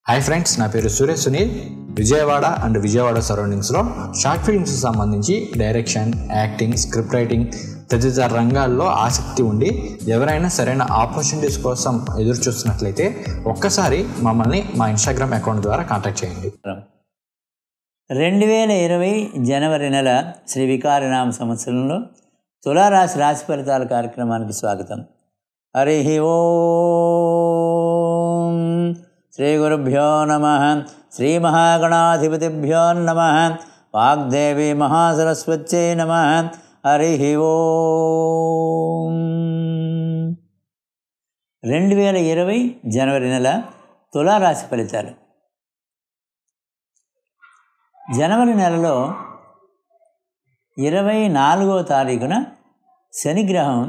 hi friends నా పేరు Suresh Sunil Vijayawada and Vijayawada సరౌండింగ్స్లో షార్ట్ ఫిల్మ్స్ సంబంధించి డైరెక్షన్ యాక్టింగ్ స్క్రిప్ట్ రైటింగ్ తదితర రంగాల్లో ఆసక్తి ఉండి ఎవరైనా సరైన ఆపర్చునిటీస్ కోసం ఎదురు చూస్తున్నట్లయితే ఒక్కసారి మమ్మల్ని మా ఇన్స్టాగ్రామ్ అకౌంట్ ద్వారా కాంటాక్ట్ చేయండి రెండు వేల ఇరవై జనవరి నెల శ్రీ వికారనామ సంవత్సరంలో తులారాశి రాశి ఫలితాల కార్యక్రమానికి స్వాగతం హరి ఓం శ్రీ గురుభ్యో నమ శ్రీ మహాగణాధిపతిభ్యో నమ వాగ్దేవి మహాసరస్వత్యై నమ హరి ఓం రెండు వేల ఇరవై జనవరి నెల తులారాశి ఫలితాలు జనవరి నెలలో ఇరవై నాలుగో తారీఖున శనిగ్రహం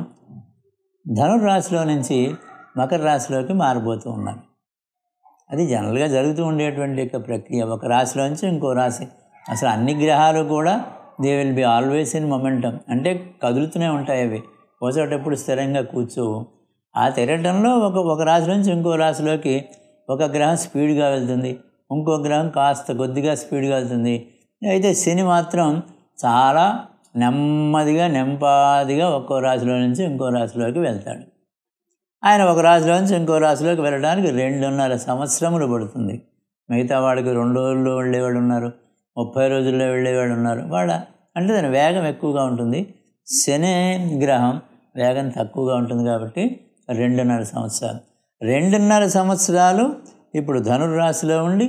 ధనుర్రాశిలో నుంచి మకర రాశిలోకి మారిపోతూ ఉన్నారు అది జనరల్గా జరుగుతూ ఉండేటువంటి యొక్క ప్రక్రియ ఒక రాశిలోంచి ఇంకో రాశి అసలు అన్ని గ్రహాలు కూడా they will be always in momentum అంటే కదులుతూనే ఉంటాయి అవి పోసేటప్పుడు స్థిరంగా కూర్చోవు ఆ తిరగటంలో ఒక ఒక రాశి నుంచి ఇంకో రాశిలోకి ఒక గ్రహం స్పీడ్గా వెళ్తుంది ఇంకో గ్రహం కాస్త కొద్దిగా స్పీడ్గా వెళ్తుంది అయితే శని మాత్రం చాలా నెమ్మదిగా నెంపాదిగా ఒక్కో రాశిలో నుంచి ఇంకో రాశిలోకి వెళ్తాడు ఆయన ఒక రాశిలో నుంచి ఇంకో రాశిలోకి వెళ్ళడానికి రెండున్నర సంవత్సరములు పడుతుంది మిగతా వాడికి రెండు రోజుల్లో వెళ్ళేవాడు ఉన్నారు ముప్పై రోజుల్లో వెళ్ళేవాడు ఉన్నారు వాళ్ళ అంటే దాని వేగం ఎక్కువగా ఉంటుంది శని గ్రహం వేగం తక్కువగా ఉంటుంది కాబట్టి రెండున్నర సంవత్సరాలు రెండున్నర సంవత్సరాలు ఇప్పుడు ధనుర్రాశిలో ఉండి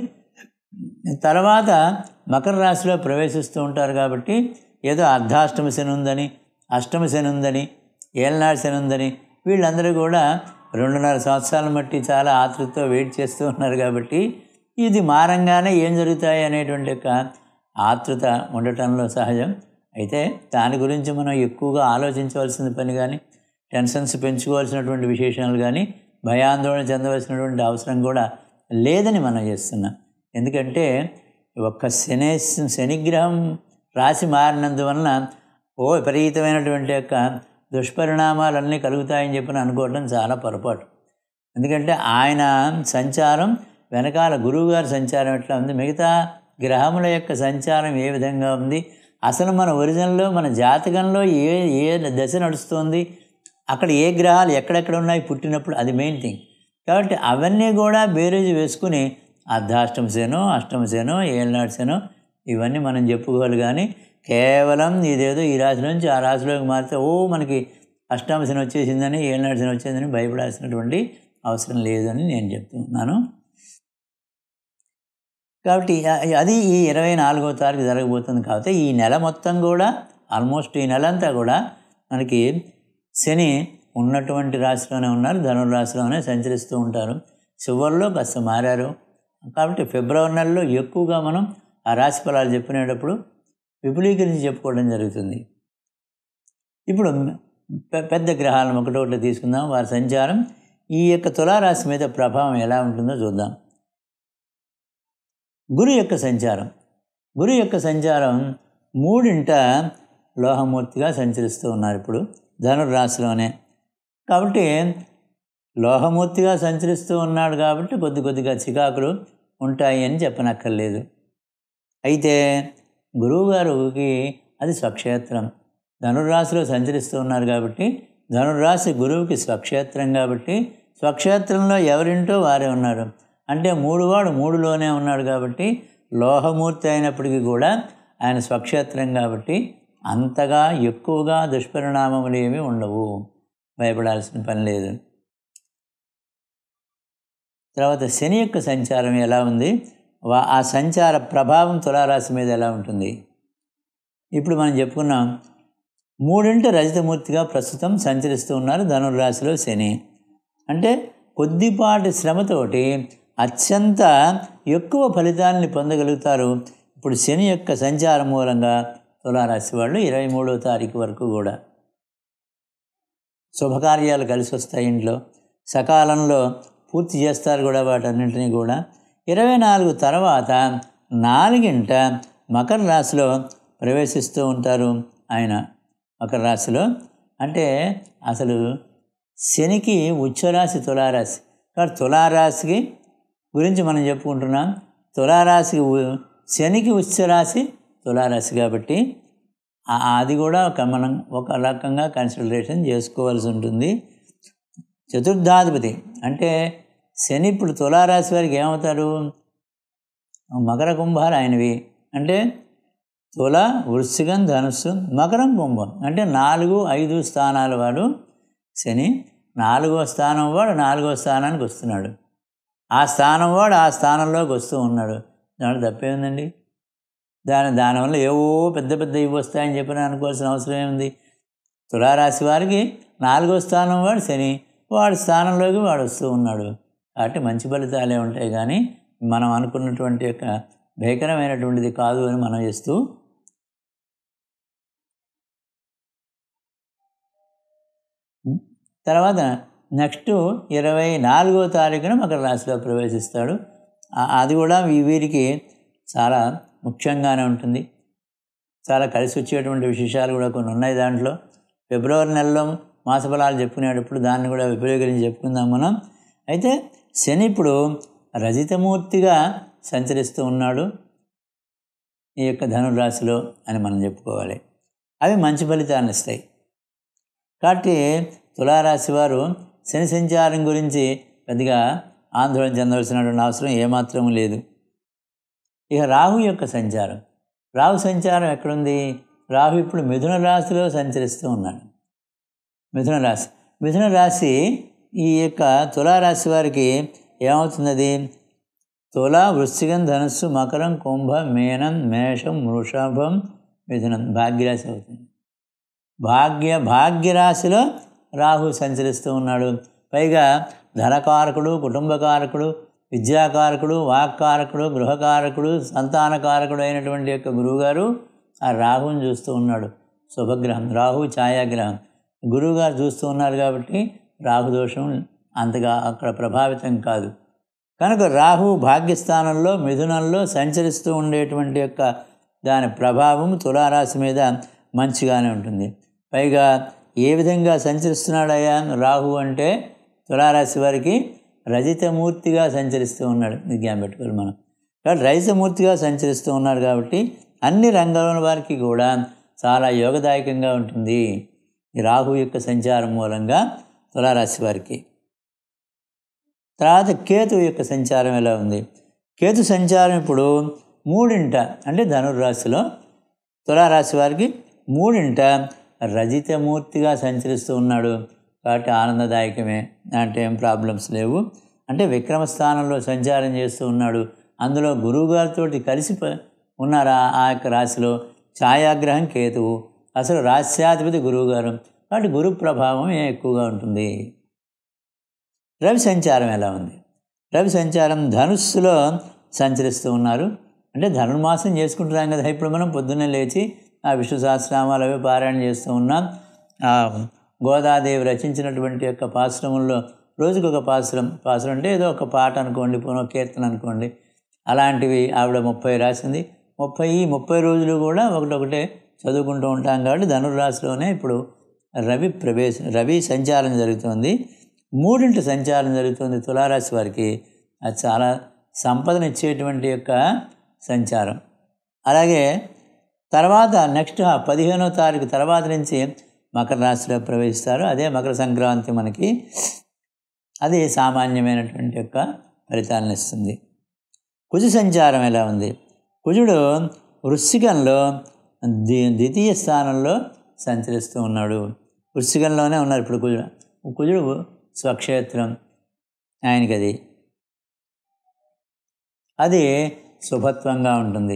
తర్వాత మకర రాశిలో ప్రవేశిస్తూ ఉంటారు కాబట్టి ఏదో అర్ధాష్టమ శని ఉందని అష్టమ శని ఉందని ఏళ్ళనాడు శని ఉందని వీళ్ళందరూ కూడా రెండున్నర సంవత్సరాల మట్టి చాలా ఆతృతతో వెయిట్ చేస్తూ ఉన్నారు కాబట్టి ఇది మారంగానే ఏం జరుగుతాయి అనేటువంటి యొక్క ఆతృత ఉండటంలో సహజం అయితే దాని గురించి మనం ఎక్కువగా ఆలోచించవలసిన పని కానీ టెన్షన్స్ పెంచుకోవాల్సినటువంటి విశేషాలు కానీ భయాందోళన చెందవలసినటువంటి అవసరం కూడా లేదని మనం చేస్తున్నాం ఎందుకంటే ఒక్క శని శనిగ్రహం రాశి మారినందువలన ఓ విపరీతమైనటువంటి యొక్క దుష్పరిణామాలన్నీ కలుగుతాయని చెప్పి అనుకోవడం చాలా పొరపాటు ఎందుకంటే ఆయన సంచారం వెనకాల గురువుగారి సంచారం ఎట్లా ఉంది మిగతా గ్రహముల యొక్క సంచారం ఏ విధంగా ఉంది అసలు మన ఒరిజినల్లో మన జాతకంలో ఏ ఏ దశ నడుస్తుంది అక్కడ ఏ గ్రహాలు ఎక్కడెక్కడ ఉన్నాయి పుట్టినప్పుడు అది మెయిన్ థింగ్ కాబట్టి అవన్నీ కూడా బేరేజ్ వేసుకుని అర్ధాష్టమ సేనో అష్టమ సేనో ఏళ్ళనాడు సేనో ఇవన్నీ మనం చెప్పుకోవాలి కానీ కేవలం ఇదేదో ఈ రాశి నుంచి ఆ రాశిలోకి మారితే ఓ మనకి అష్టామ శని వచ్చేసిందని ఏళ్ళనాడు శని వచ్చేసిందని భయపడాల్సినటువంటి అవసరం లేదని నేను చెప్తున్నాను కాబట్టి అది ఈ ఇరవై నాలుగో తారీఖు జరగబోతుంది కాబట్టి ఈ నెల మొత్తం కూడా ఆల్మోస్ట్ ఈ నెల అంతా కూడా మనకి శని ఉన్నటువంటి రాశిలోనే ఉన్నారు ధనుర్రాశిలోనే సంచరిస్తూ ఉంటారు చివరిలో కాస్త మారారు కాబట్టి ఫిబ్రవరి నెలలో ఎక్కువగా మనం ఆ రాశి ఫలాలు చెప్పినప్పుడు విపులీకరించి చెప్పుకోవడం జరుగుతుంది ఇప్పుడు పెద్ద గ్రహాలను ఒకటొకటి తీసుకుందాం వారి సంచారం ఈ యొక్క తులారాశి మీద ప్రభావం ఎలా ఉంటుందో చూద్దాం గురు యొక్క సంచారం గురు యొక్క సంచారం మూడింట లోహమూర్తిగా సంచరిస్తూ ఉన్నారు ఇప్పుడు ధనుర్రాశిలోనే కాబట్టి లోహమూర్తిగా సంచరిస్తూ ఉన్నాడు కాబట్టి కొద్ది కొద్దిగా చికాకులు ఉంటాయి అని చెప్పనక్కర్లేదు అయితే గురువుగారికి అది స్వక్షేత్రం ధనుర్రాశిలో సంచరిస్తూ ఉన్నారు కాబట్టి ధనుర్రాశి గురువుకి స్వక్షేత్రం కాబట్టి స్వక్షేత్రంలో ఎవరింటో వారే ఉన్నారు అంటే మూడువాడు మూడులోనే ఉన్నాడు కాబట్టి లోహమూర్తి అయినప్పటికీ కూడా ఆయన స్వక్షేత్రం కాబట్టి అంతగా ఎక్కువగా దుష్పరిణామములు ఏమీ ఉండవు భయపడాల్సిన పని లేదు తర్వాత శని యొక్క సంచారం ఎలా ఉంది ఆ సంచార ప్రభావం తులారాశి మీద ఎలా ఉంటుంది ఇప్పుడు మనం చెప్పుకున్నాం మూడింట రజితమూర్తిగా ప్రస్తుతం సంచరిస్తూ ఉన్నారు ధనుర్రాశిలో శని అంటే కొద్దిపాటి శ్రమతోటి అత్యంత ఎక్కువ ఫలితాలని పొందగలుగుతారు ఇప్పుడు శని యొక్క సంచారం మూలంగా తులారాశి వాళ్ళు ఇరవై మూడవ తారీఖు వరకు కూడా శుభకార్యాలు కలిసి వస్తాయి ఇంట్లో సకాలంలో పూర్తి చేస్తారు కూడా వాటన్నింటినీ కూడా ఇరవై నాలుగు తర్వాత నాలుగింట మకర రాశిలో ప్రవేశిస్తూ ఉంటారు ఆయన మకర రాశిలో అంటే అసలు శనికి ఉచ్చరాశి తులారాశి కాబట్టి తులారాశికి గురించి మనం చెప్పుకుంటున్నాం తులారాశికి ఉ- శనికి ఉచ్చరాశి తులారాశి కాబట్టి ఆ- అది కూడా ఒక మనం ఒక రకంగా కన్సిడరేషన్ చేసుకోవాల్సి ఉంటుంది చతుర్థాధిపతి అంటే శని ఇప్పుడు తులారాశి వారికి ఏమవుతారు మకర కుంభాలు ఆయనవి అంటే తుల వృశ్చికం ధనుస్సు మకరం కుంభం అంటే నాలుగు ఐదు స్థానాల వాడు శని నాలుగో స్థానం వాడు నాలుగో స్థానానికి వస్తున్నాడు ఆ స్థానం వాడు ఆ స్థానంలోకి వస్తూ ఉన్నాడు దాంట్లో తప్పేముందండి దాని దానివల్ల ఏవో పెద్ద పెద్ద ఇవి వస్తాయని చెప్పిన అనుకోవాల్సిన అవసరం ఏముంది తులారాశి వారికి నాలుగో స్థానం వాడు శని వాడి స్థానంలోకి వాడు వస్తూ ఉన్నాడు కాబట్టి మంచి ఫలితాలే ఉంటాయి కానీ మనం అనుకున్నటువంటి యొక్క భీకరమైనటువంటిది కాదు అని మనం చేస్తూ తర్వాత నెక్స్ట్ ఇరవై నాలుగో తారీఖున మకర రాశిలో ప్రవేశిస్తాడు ఆ- అది కూడా వీ- వీరికి చాలా ముఖ్యంగానే ఉంటుంది చాలా కలిసి వచ్చేటువంటి విశేషాలు కూడా కొన్ని ఉన్నాయి దాంట్లో ఫిబ్రవరి నెలలో మాసఫలాలు చెప్పుకునేటప్పుడు దాన్ని కూడా విపరీకరించి చెప్పుకుందాం మనం అయితే శని ఇప్పుడు రజితమూర్తిగా సంచరిస్తూ ఉన్నాడు ఈ యొక్క ధనురాశిలో అని మనం చెప్పుకోవాలి అవి మంచి ఫలితాన్ని ఇస్తాయి కాబట్టి తులారాశి వారు శని సంచారం గురించి పెద్దగా ఆందోళన చెందవలసినటువంటి అవసరం ఏమాత్రం లేదు ఇక రాహు యొక్క సంచారం రాహు సంచారం ఎక్కడుంది రాహు ఇప్పుడు మిథున రాశిలో సంచరిస్తూ ఉన్నాడు మిథున రాశి మిథున రాశి ఈ యొక్క తులారాశి వారికి ఏమవుతున్నది తుల వృశ్చికం ధనుస్సు మకరం కుంభ మేనం మేషం వృషభం మిథునం భాగ్యరాశి అవుతుంది భాగ్య భాగ్యరాశిలో రాహు సంచరిస్తూ ఉన్నాడు పైగా ధనకారకుడు కుటుంబకారకుడు విద్యాకారకుడు వాక్కారకుడు గృహకారకుడు సంతానకారకుడు అయినటువంటి యొక్క గురువుగారు ఆ రాహుని చూస్తూ ఉన్నాడు శుభగ్రహం రాహు ఛాయాగ్రహం గురువుగారు చూస్తూ ఉన్నారు కాబట్టి రాహు దోషం అంతగా అక్కడ ప్రభావితం కాదు కనుక రాహు భాగ్యస్థానంలో మిథునంలో సంచరిస్తూ ఉండేటువంటి యొక్క దాని ప్రభావం తులారాశి మీద మంచిగానే ఉంటుంది పైగా ఏ విధంగా సంచరిస్తున్నాడయ్యా రాహు అంటే తులారాశి వారికి రజితమూర్తిగా సంచరిస్తూ ఉన్నాడు ఇది జ్ఞాపకం పెట్టుకోవాలి మనం కాబట్టి రజితమూర్తిగా సంచరిస్తూ ఉన్నాడు కాబట్టి అన్ని రంగాల వారికి కూడా చాలా యోగదాయకంగా ఉంటుంది ఈ రాహు యొక్క సంచారం మూలంగా తులారాశి వారికి తర్వాత కేతు యొక్క సంచారం ఎలా ఉంది కేతు సంచారం ఇప్పుడు మూడింట అంటే ధనుర్రాశిలో తులారాశి వారికి మూడింట రజితమూర్తిగా సంచరిస్తూ ఉన్నాడు కాబట్టి ఆనందదాయకమే అంటే ఏం ప్రాబ్లమ్స్ లేవు అంటే విక్రమ స్థానంలో సంచారం చేస్తూ ఉన్నాడు అందులో గురువుగారితో కలిసి ప- ఉన్నారా ఆ యొక్క రాశిలో ఛాయాగ్రహం కేతువు అసలు రాశ్యాధిపతి గురువుగారు కాబట్టి గురు ప్రభావం ఎక్కువగా ఉంటుంది రవి సంచారం ఎలా ఉంది రవి సంచారం ధనుస్సులో సంచరిస్తూ ఉన్నారు అంటే ధనుర్మాసం చేసుకుంటున్నాం కదా ఇప్పుడు మనం పొద్దున్నే లేచి ఆ విష్ణు సహస్రనామాలు అవి పారాయణ చేస్తూ ఉన్నాం ఆ గోదాదేవి రచించినటువంటి యొక్క పాశ్రమంలో రోజుకొక ఒక పాశ్రం పాశ్రం అంటే ఏదో ఒక పాట అనుకోండి పోనో కీర్తన అనుకోండి అలాంటివి ఆవిడ ముప్పై రాసింది ముప్పై ఈ ముప్పై రోజులు కూడా ఒకటొకటే చదువుకుంటూ ఉంటాం కాబట్టి ధనుర్రాశిలోనే ఇప్పుడు రవి ప్రవేశ రవి సంచారం జరుగుతుంది మూడింటి సంచారం జరుగుతుంది తులారాశి వారికి అది చాలా సంపదనిచ్చేటువంటి యొక్క సంచారం అలాగే తర్వాత నెక్స్ట్ ఆ పదిహేనో తారీఖు తర్వాత నుంచి మకర రాశిలో ప్రవేశిస్తారు అదే మకర సంక్రాంతి మనకి అది సామాన్యమైనటువంటి యొక్క ఫలితాలను ఇస్తుంది కుజ సంచారం ఎలా ఉంది కుజుడు వృశ్చికంలో ద్వి ద్వితీయ స్థానంలో సంచరిస్తూ ఉన్నాడు వృశ్చికంలోనే ఉన్నారు ఇప్పుడు కుజుడు కుజుడు స్వక్షేత్రం ఆయనకి అది అది శుభత్వంగా ఉంటుంది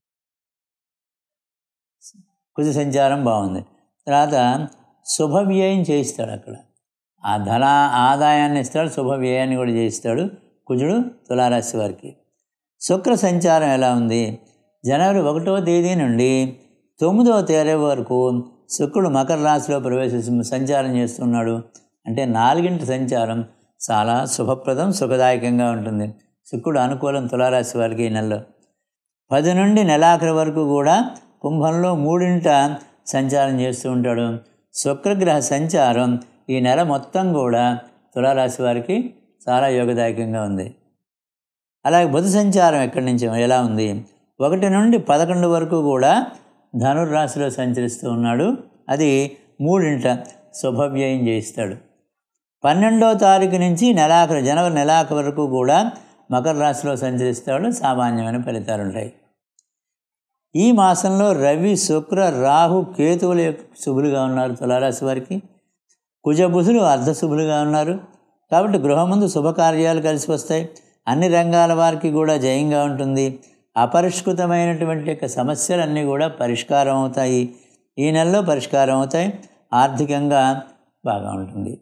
కుజ సంచారం బాగుంది తర్వాత శుభ వ్యయం చేయిస్తాడు అక్కడ ఆ ధన ఆదాయాన్ని ఇస్తాడు శుభ వ్యయాన్ని కూడా చేయిస్తాడు కుజుడు తులారాశి వారికి శుక్ర సంచారం ఎలా ఉంది జనవరి ఒకటవ తేదీ నుండి తొమ్మిదవ తేదీ వరకు శుక్రుడు మకర రాశిలో ప్రవేశిస్తు సంచారం చేస్తున్నాడు అంటే నాలుగింటి సంచారం చాలా శుభప్రదం సుఖదాయకంగా ఉంటుంది శుక్రుడు అనుకూలం తులారాశి వారికి ఈ నెలలో పది నుండి నెలాఖరి వరకు కూడా కుంభంలో మూడింట సంచారం చేస్తూ ఉంటాడు శుక్రగ్రహ సంచారం ఈ నెల మొత్తం కూడా తులారాశి వారికి చాలా యోగదాయకంగా ఉంది అలాగే బుధ సంచారం ఎక్కడి నుంచి ఎలా ఉంది ఒకటి నుండి పదకొండు వరకు కూడా ధనుర్రాశిలో సంచరిస్తూ ఉన్నాడు అది మూడింట శుభవ్యయం చేయిస్తాడు పన్నెండో తారీఖు నుంచి నెలాఖరు జనవరి నెలాఖరు వరకు కూడా మకర రాశిలో సంచరిస్తాడు సామాన్యమైన ఫలితాలు ఉంటాయి ఈ మాసంలో రవి శుక్ర రాహు కేతువుల యొక్క శుభులుగా ఉన్నారు తులారాశి వారికి కుజబుధులు అర్ధశుభులుగా ఉన్నారు కాబట్టి గృహముందు శుభకార్యాలు కలిసి వస్తాయి అన్ని రంగాల వారికి కూడా జయంగా ఉంటుంది అపరిష్కృతమైనటువంటి యొక్క సమస్యలన్నీ కూడా పరిష్కారం అవుతాయి ఈ నెలలో పరిష్కారం అవుతాయి ఆర్థికంగా బాగా ఉంటుంది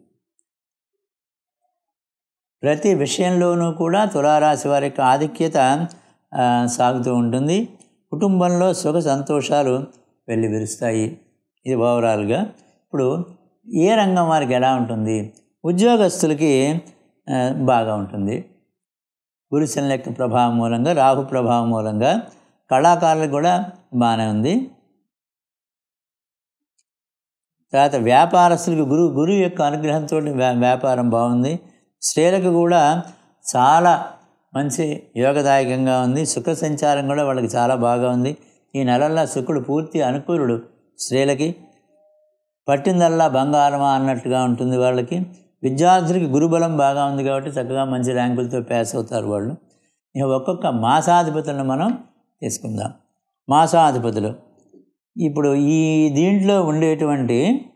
ప్రతి విషయంలోనూ కూడా తులారాశి వారి యొక్క ఆధిక్యత ఆ, సాగుతూ ఉంటుంది కుటుంబంలో సుఖ సంతోషాలు వెళ్ళి విరుస్తాయి ఇది ఓవరాల్గా ఇప్పుడు ఏ రంగం వారికి ఎలా ఉంటుంది ఉద్యోగస్తులకి ఆ, బాగా ఉంటుంది గురుశని యొక్క ప్రభావం మూలంగా రాహు ప్రభావం మూలంగా కళాకారులకు కూడా బాగానే ఉంది తర్వాత వ్యాపారస్తులకు గురు గురువు యొక్క అనుగ్రహంతో వ్యా వ్యాపారం బాగుంది స్త్రీలకు కూడా చాలా మంచి యోగదాయకంగా ఉంది శుక్ర సంచారం కూడా వాళ్ళకి చాలా బాగా ఉంది ఈ నెలల్లో శుక్రుడు పూర్తి అనుకూలుడు స్త్రీలకి పట్టిందల్లా బంగారమా అన్నట్టుగా ఉంటుంది వాళ్ళకి విద్యార్థులకి గురుబలం బాగా ఉంది కాబట్టి చక్కగా మంచి ర్యాంకులతో పాస్ అవుతారు వాళ్ళు ఇక ఒక్కొక్క మాసాధిపతులను మనం తీసుకుందాం మాసాధిపతులు ఇప్పుడు ఈ దీంట్లో ఉండేటువంటి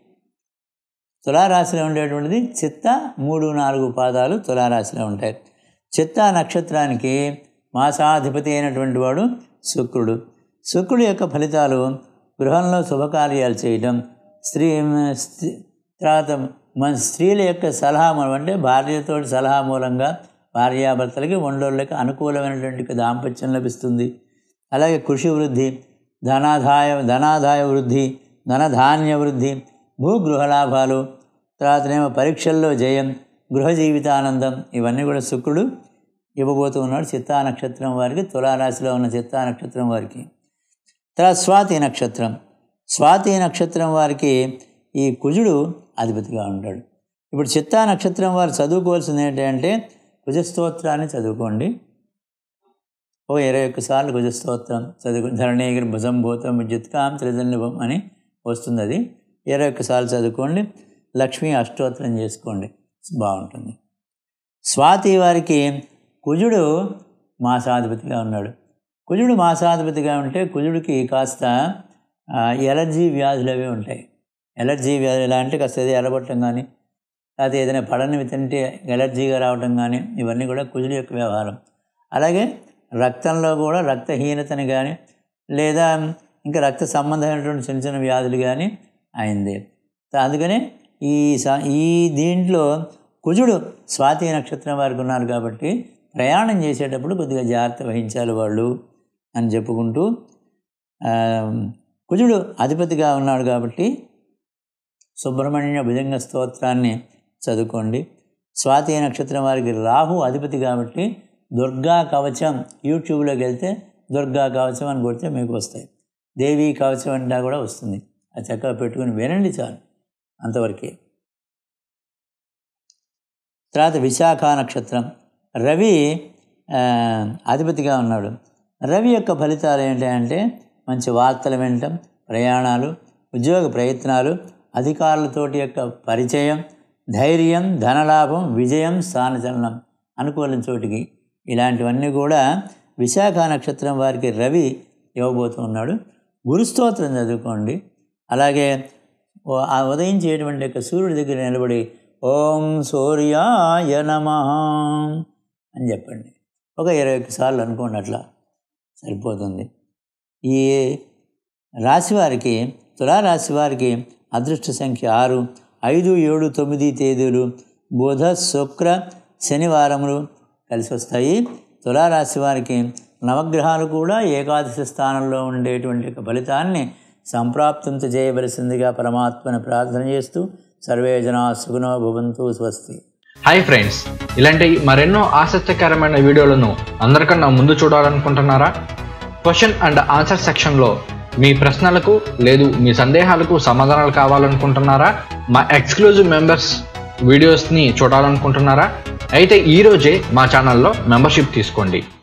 తులారాశిలో ఉండేటువంటిది చిత్త మూడు నాలుగు పాదాలు తులారాశిలో ఉంటాయి చిత్త నక్షత్రానికి మాసాధిపతి అయినటువంటి వాడు శుక్రుడు శుక్రుడు యొక్క ఫలితాలు గృహంలో శుభకార్యాలు చేయటం స్త్రీ స్త్రీ తర్వాత మన స్త్రీల యొక్క సలహా మూలం అంటే భార్యతో సలహా మూలంగా భార్యాభర్తలకి వండోళ్ళకి అనుకూలమైనటువంటి దాంపత్యం లభిస్తుంది అలాగే కృషి వృద్ధి ధనాదాయ ధనాదాయ వృద్ధి ధనధాన్య వృద్ధి భూగృహ లాభాలు తర్వాతనేమో పరీక్షల్లో జయం గృహ జీవితానందం ఇవన్నీ కూడా శుక్రుడు ఇవ్వబోతూ ఉన్నాడు చిత్తా నక్షత్రం వారికి తులారాశిలో ఉన్న చిత్తా నక్షత్రం వారికి తర్వాత స్వాతి నక్షత్రం స్వాతి నక్షత్రం వారికి ఈ కుజుడు అధిపతిగా ఉంటాడు ఇప్పుడు చిత్తా నక్షత్రం వారు చదువుకోవాల్సింది ఏంటంటే కుజస్తోత్రాన్ని చదువుకోండి ఓ ఇరవై ఒక్క సార్లు కుజస్తోత్రం చదువు ధరణీగిరి భుజం భూతం విద్యుత్కాం త్రిజన్యభం అని వస్తుంది అది ఇరవై ఒక్క సార్లు చదువుకోండి లక్ష్మీ అష్టోత్తరం చేసుకోండి బాగుంటుంది స్వాతి వారికి కుజుడు మాసాధిపతిగా ఉన్నాడు కుజుడు మాసాధిపతిగా ఉంటే కుజుడికి కాస్త ఆ, ఎలర్జీ వ్యాధులు అవి ఉంటాయి ఎలర్జీ వ్యాధులు ఎలా అంటే కాస్త ఏదో ఎర్రబట్టం కానీ లేకపోతే ఏదైనా పడనివి తింటే ఎలర్జీగా రావటం కానీ ఇవన్నీ కూడా కుజుడు యొక్క వ్యవహారం అలాగే రక్తంలో కూడా రక్తహీనతని కానీ లేదా ఇంకా రక్త సంబంధమైనటువంటి చిన్న చిన్న వ్యాధులు కానీ అయింది అందుకనే ఈ స ఈ దీంట్లో కుజుడు స్వాతి నక్షత్రం వారికి ఉన్నారు కాబట్టి ప్రయాణం చేసేటప్పుడు కొద్దిగా జాగ్రత్త వహించాలి వాళ్ళు అని చెప్పుకుంటూ ఆ, కుజుడు అధిపతిగా ఉన్నాడు కాబట్టి సుబ్రహ్మణ్య భుజంగ స్తోత్రాన్ని చదువుకోండి స్వాతి నక్షత్రం వారికి రాహు అధిపతి కాబట్టి దుర్గా కవచం యూట్యూబ్లోకి వెళ్తే దుర్గా కవచం అని కొడితే మీకు వస్తాయి దేవీ కవచం అంటా కూడా వస్తుంది అది చక్కగా పెట్టుకుని వినండి చాలు అంతవరకే తర్వాత విశాఖ నక్షత్రం రవి ఆ, అధిపతిగా ఉన్నాడు రవి యొక్క ఫలితాలు ఏంటంటే మంచి వార్తలు వినటం ప్రయాణాలు ఉద్యోగ ప్రయత్నాలు అధికారులతోటి యొక్క పరిచయం ధైర్యం ధనలాభం విజయం స్థానచలనం అనుకూలం చోటికి ఇలాంటివన్నీ కూడా విశాఖ నక్షత్రం వారికి రవి ఇవ్వబోతూ ఉన్నాడు గురుస్తోత్రం చదువుకోండి అలాగే ఓ- ఆ ఉదయించేటువంటి యొక్క సూర్యుడి దగ్గర నిలబడి ఓం సూర్యాయ నమ అని చెప్పండి ఒక ఇరవై ఒక్క సార్లు అనుకోండి అట్లా సరిపోతుంది ఈ రాశి వారికి తులారాశి వారికి అదృష్ట సంఖ్య ఆరు ఐదు ఏడు తొమ్మిది తేదీలు బుధ శుక్ర శనివారములు కలిసి వస్తాయి తులారాశి వారికి నవగ్రహాలు కూడా ఏకాదశి స్థానంలో ఉండేటువంటి ఒక ఫలితాన్ని సంప్రాప్తించ చేయవలసిందిగా పరమాత్మను ప్రార్థన చేస్తూ సర్వే జనా సుగుణో భవంతు స్వస్తి హాయ్ ఫ్రెండ్స్ ఇలాంటి మరెన్నో ఆసక్తికరమైన వీడియోలను అందరికన్నా ముందు చూడాలనుకుంటున్నారా క్వశ్చన్ అండ్ ఆన్సర్ సెక్షన్లో మీ ప్రశ్నలకు లేదు మీ సందేహాలకు సమాధానాలు కావాలనుకుంటున్నారా మా ఎక్స్క్లూజివ్ మెంబర్స్ వీడియోస్ని చూడాలనుకుంటున్నారా అయితే ఈరోజే మా ఛానల్లో మెంబర్షిప్ తీసుకోండి